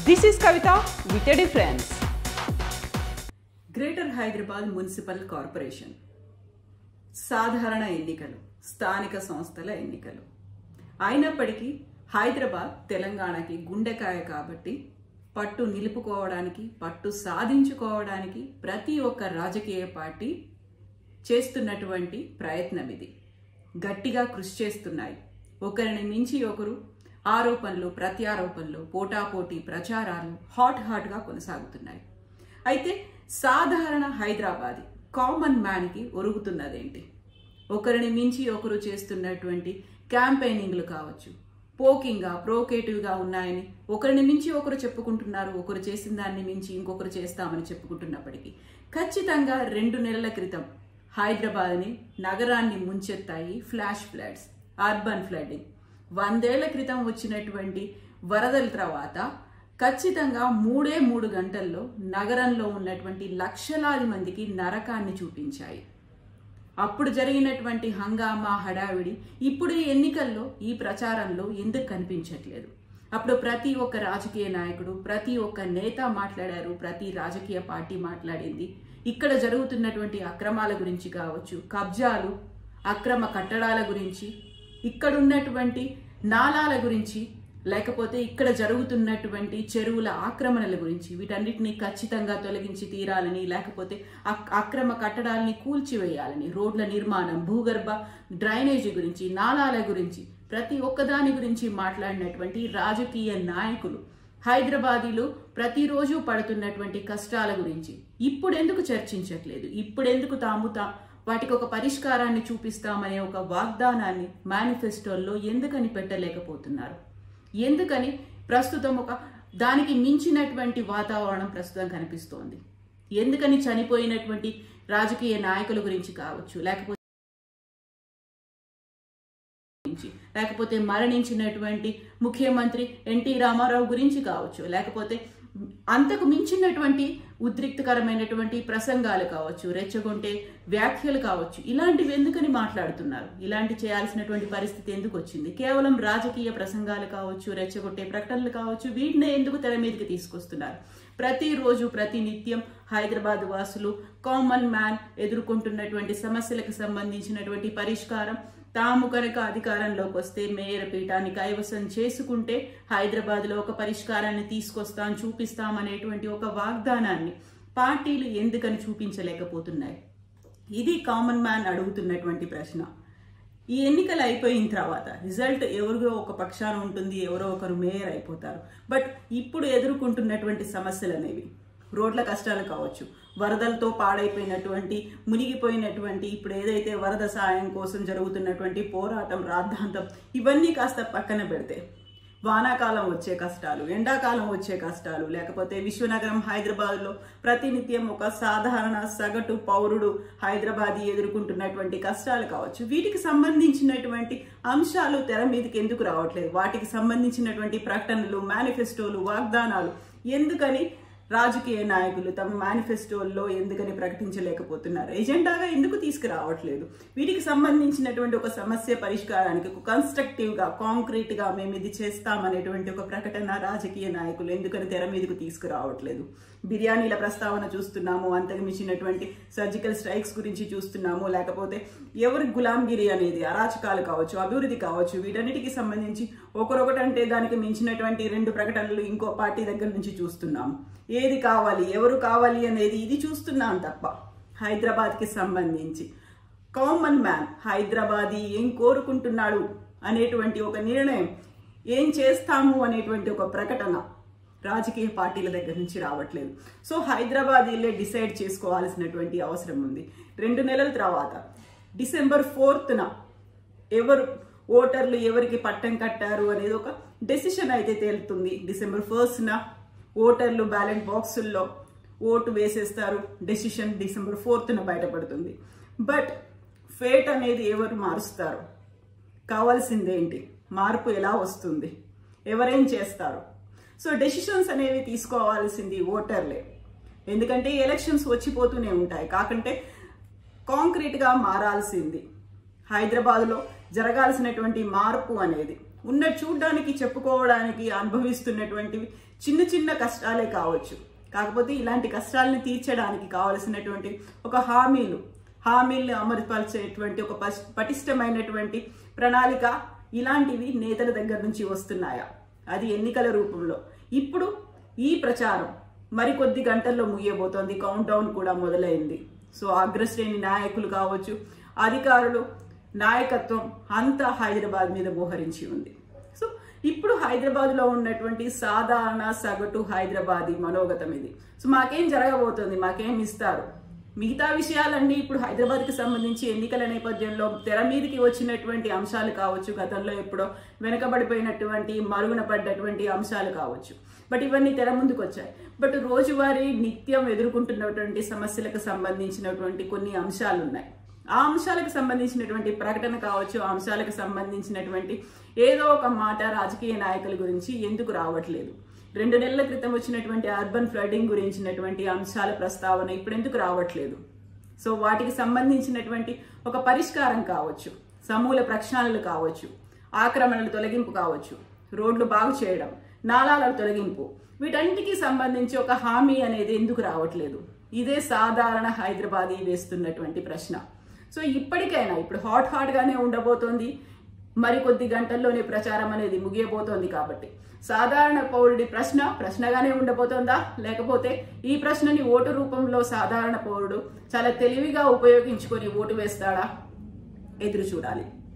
This is Kavita with a difference. Greater Hyderabad municipal corporation సాధారణ ఎన్నికలు స్థానిక సంస్థల ఎన్నికలు అయినప్పటికీ హైదరాబాద్ తెలంగాణకి గుండెకాయ కాబట్టి పట్టు నిలుపుకోవడానికి పట్టు సాధించుకోవడానికి ప్రతి ఒక్క రాజకీయ పార్టీ చేస్తున్నటువంటి ప్రయత్నం ఇది గట్టిగా కృషి చేస్తున్నాయి ఒకరిని మించి ఒకరు ఆరోపణలు ప్రత్యారోపణలు పోటాపోటీ ప్రచారాలు హాట్ హాట్గా కొనసాగుతున్నాయి అయితే సాధారణ హైదరాబాదీ కామన్ మ్యాన్కి ఒరుగుతున్నదేంటి ఒకరిని మించి ఒకరు చేస్తున్నటువంటి క్యాంపెయినింగ్లు కావచ్చు పోకింగ్గా ప్రోకేటివ్గా ఉన్నాయని ఒకరిని మించి ఒకరు చెప్పుకుంటున్నారు ఒకరు చేసిన దాన్ని మించి ఇంకొకరు చేస్తామని చెప్పుకుంటున్నప్పటికీ ఖచ్చితంగా రెండు నెలల క్రితం హైదరాబాద్ని నగరాన్ని ముంచెత్తాయి ఫ్లాష్ ఫ్లడ్స్ అర్బన్ ఫ్లడ్డింగ్ వందేళ్ల క్రితం వచ్చినటువంటి వరదల తర్వాత ఖచ్చితంగా మూడే మూడు గంటల్లో నగరంలో ఉన్నటువంటి లక్షలాది మందికి నరకాన్ని చూపించాయి అప్పుడు జరిగినటువంటి హంగామా హడావిడి ఇప్పుడు ఈ ఎన్నికల్లో ఈ ప్రచారంలో ఎందుకు కనిపించట్లేదు అప్పుడు ప్రతి ఒక్క రాజకీయ నాయకుడు ప్రతి ఒక్క నేత మాట్లాడారు ప్రతి రాజకీయ పార్టీ మాట్లాడింది ఇక్కడ జరుగుతున్నటువంటి అక్రమాల గురించి కావచ్చు కబ్జాలు అక్రమ కట్టడాల గురించి ఇక్కడ ఉన్నటువంటి నాలాల గురించి లేకపోతే ఇక్కడ జరుగుతున్నటువంటి చెరువుల ఆక్రమణల గురించి వీటన్నిటిని ఖచ్చితంగా తొలగించి తీరాలని లేకపోతే అక్- అక్రమ కట్టడాలని కూల్చివేయాలని రోడ్ల నిర్మాణం భూగర్భ డ్రైనేజీ గురించి నాలాల గురించి ప్రతి ఒక్కదాని గురించి మాట్లాడినటువంటి రాజకీయ నాయకులు హైదరాబాదీలు ప్రతిరోజు పడుతున్నటువంటి కష్టాల గురించి ఇప్పుడెందుకు చర్చించట్లేదు ఇప్పుడెందుకు తాము తా వాటికి ఒక పరిష్కారాన్ని చూపిస్తామనే ఒక వాగ్దానాన్ని మేనిఫెస్టోల్లో ఎందుకని పెట్టలేకపోతున్నారు ఎందుకని ప్రస్తుతం ఒక దానికి మించినటువంటి వాతావరణం ప్రస్తుతం కనిపిస్తోంది ఎందుకని చనిపోయినటువంటి రాజకీయ నాయకుల గురించి కావచ్చు లేకపోతే గురించి లేకపోతే మరణించినటువంటి ముఖ్యమంత్రి ఎన్టీ రామారావు గురించి కావచ్చు లేకపోతే అంతకు మించినటువంటి ఉద్రిక్తకరమైనటువంటి ప్రసంగాలు కావచ్చు రెచ్చగొంటే వ్యాఖ్యలు కావచ్చు ఇలాంటివి ఎందుకని మాట్లాడుతున్నారు ఇలాంటి చేయాల్సినటువంటి పరిస్థితి ఎందుకు వచ్చింది కేవలం రాజకీయ ప్రసంగాలు కావచ్చు రెచ్చగొట్టే ప్రకటనలు కావచ్చు వీటినే ఎందుకు తెర మీదకి తీసుకొస్తున్నారు ప్రతిరోజు ప్రతి నిత్యం హైదరాబాద్ వాసులు కామన్ మ్యాన్ ఎదుర్కొంటున్నటువంటి సమస్యలకు సంబంధించినటువంటి పరిష్కారం తాము కనుక అధికారంలోకి వస్తే మేయర్ పీఠాన్ని కైవసం చేసుకుంటే హైదరాబాద్లో ఒక పరిష్కారాన్ని తీసుకొస్తాం చూపిస్తాం అనేటువంటి ఒక వాగ్దానాన్ని పార్టీలు ఎందుకని చూపించలేకపోతున్నాయి ఇది కామన్ మ్యాన్ అడుగుతున్నటువంటి ప్రశ్న ఈ ఎన్నికలు అయిపోయిన తర్వాత రిజల్ట్ ఎవరిలో ఒక పక్షాన ఉంటుంది ఎవరో ఒకరు మేయర్ అయిపోతారు బట్ ఇప్పుడు ఎదుర్కొంటున్నటువంటి సమస్యలు అనేవి రోడ్ల కష్టాలు కావచ్చు వరదలతో పాడైపోయినటువంటి మునిగిపోయినటువంటి ఇప్పుడు ఏదైతే వరద సాయం కోసం జరుగుతున్నటువంటి పోరాటం రాద్ధాంతం ఇవన్నీ కాస్త పక్కన పెడితే వానాకాలం వచ్చే కష్టాలు ఎండాకాలం వచ్చే కష్టాలు లేకపోతే విశ్వనగరం హైదరాబాద్లో ప్రతినిత్యం ఒక సాధారణ సగటు పౌరుడు హైదరాబాదీ ఎదుర్కొంటున్నటువంటి కష్టాలు కావచ్చు వీటికి సంబంధించినటువంటి అంశాలు తెర మీదకి ఎందుకు రావట్లేదు వాటికి సంబంధించినటువంటి ప్రకటనలు మేనిఫెస్టోలు వాగ్దానాలు ఎందుకని రాజకీయ నాయకులు తమ మేనిఫెస్టోల్లో ఎందుకని ప్రకటించలేకపోతున్నారు ఎజెండాగా ఎందుకు తీసుకురావట్లేదు వీటికి సంబంధించినటువంటి ఒక సమస్య పరిష్కారానికి ఒక కన్స్ట్రక్టివ్గా కాంక్రీట్గా మేము ఇది చేస్తామనేటువంటి ఒక ప్రకటన రాజకీయ నాయకులు ఎందుకని తెర మీదకు తీసుకురావట్లేదు బిర్యానీల ప్రస్తావన చూస్తున్నాము అంతకు మించినటువంటి సర్జికల్ స్ట్రైక్స్ గురించి చూస్తున్నాము లేకపోతే ఎవరి గులాంగిరి అనేది అరాచకాలు కావచ్చు అభివృద్ధి కావచ్చు వీటన్నిటికి సంబంధించి ఒకరొకటంటే దానికి మించినటువంటి రెండు ప్రకటనలు ఇంకో పార్టీ దగ్గర నుంచి చూస్తున్నాము ఏది కావాలి ఎవరు కావాలి అనేది ఇది చూస్తున్నాం తప్ప హైదరాబాద్కి సంబంధించి కామన్ మ్యాన్ హైదరాబాదీ ఏం కోరుకుంటున్నాడు అనేటువంటి ఒక నిర్ణయం ఏం చేస్తాము అనేటువంటి ఒక ప్రకటన రాజకీయ పార్టీల దగ్గర నుంచి రావట్లేదు సో హైదరాబాద్ ఇల్లే డిసైడ్ చేసుకోవాల్సినటువంటి అవసరం ఉంది రెండు నెలల తర్వాత డిసెంబర్ ఫోర్త్న ఎవరు ఓటర్లు ఎవరికి పట్టం కట్టారు అనేది ఒక డెసిషన్ అయితే తేలుతుంది డిసెంబర్ ఫస్ట్న ఓటర్లు బ్యాలెట్ బాక్సుల్లో ఓటు వేసేస్తారు డెసిషన్ డిసెంబర్ ఫోర్త్న బయటపడుతుంది బట్ ఫేట్ అనేది ఎవరు మారుస్తారు కావాల్సిందేంటి మార్పు ఎలా వస్తుంది ఎవరేం చేస్తారు సో డెసిషన్స్ అనేవి తీసుకోవాల్సింది ఓటర్లే ఎందుకంటే ఎలక్షన్స్ వచ్చిపోతూనే ఉంటాయి కాకంటే కాంక్రీట్గా మారాల్సింది హైదరాబాద్లో జరగాల్సినటువంటి మార్పు అనేది ఉన్న చూడ్డానికి చెప్పుకోవడానికి అనుభవిస్తున్నటువంటివి చిన్న చిన్న కష్టాలే కావచ్చు కాకపోతే ఇలాంటి కష్టాలను తీర్చడానికి కావలసినటువంటి ఒక హామీలు హామీల్ని అమలుపరిచేటువంటి ఒక పస్- పటిష్టమైనటువంటి ప్రణాళిక ఇలాంటివి నేతల దగ్గర నుంచి వస్తున్నాయా అది ఎన్నికల రూపంలో ఇప్పుడు ఈ ప్రచారం మరికొద్ది గంటల్లో ముగియబోతోంది కౌంట్ డౌన్ కూడా మొదలైంది సో అగ్రశ్రేణి నాయకులు కావచ్చు అధికారులు నాయకత్వం అంతా హైదరాబాద్ మీద మోహరించి ఉంది సో ఇప్పుడు హైదరాబాద్ లో ఉన్నటువంటి సాధారణ సగటు హైదరాబాదీ మనోగతం ఇది సో మాకేం జరగబోతుంది మాకేం ఇస్తారు మిగతా విషయాలన్నీ ఇప్పుడు హైదరాబాద్ కి సంబంధించి ఎన్నికల నేపథ్యంలో తెర మీదకి వచ్చినటువంటి అంశాలు కావచ్చు గతంలో ఎప్పుడో వెనకబడిపోయినటువంటి మరుగున పడ్డటువంటి అంశాలు కావచ్చు బట్ ఇవన్నీ తెర ముందుకు వచ్చాయి బట్ రోజువారీ నిత్యం ఎదుర్కొంటున్నటువంటి సమస్యలకు సంబంధించినటువంటి కొన్ని అంశాలు ఉన్నాయి ఆ అంశాలకు సంబంధించినటువంటి ప్రకటన కావచ్చు ఆ అంశాలకు సంబంధించినటువంటి ఏదో ఒక మాట రాజకీయ నాయకుల గురించి ఎందుకు రావట్లేదు రెండు నెలల క్రితం వచ్చినటువంటి అర్బన్ ఫ్లడింగ్ గురించినటువంటి అంశాల ప్రస్తావన ఇప్పుడు ఎందుకు రావట్లేదు సో వాటికి సంబంధించినటువంటి ఒక పరిష్కారం కావచ్చు సమూల ప్రక్షాళనలు కావచ్చు ఆక్రమణల తొలగింపు కావచ్చు రోడ్లు బాగు చేయడం నాలాల తొలగింపు వీటన్నిటికీ సంబంధించి ఒక హామీ అనేది ఎందుకు రావట్లేదు ఇదే సాధారణ హైదరాబాదీ వేస్తున్నటువంటి ప్రశ్న సో ఇప్పటికైనా ఇప్పుడు హాట్ హాట్ గానే ఉండబోతోంది మరికొద్ది గంటల్లోనే ప్రచారం అనేది ముగియబోతోంది కాబట్టి సాధారణ పౌరుడి ప్రశ్న ప్రశ్నగానే ఉండబోతోందా లేకపోతే ఈ ప్రశ్నని ఓటు రూపంలో సాధారణ పౌరుడు చాలా తెలివిగా ఉపయోగించుకొని ఓటు వేస్తాడా ఎదురు చూడాలి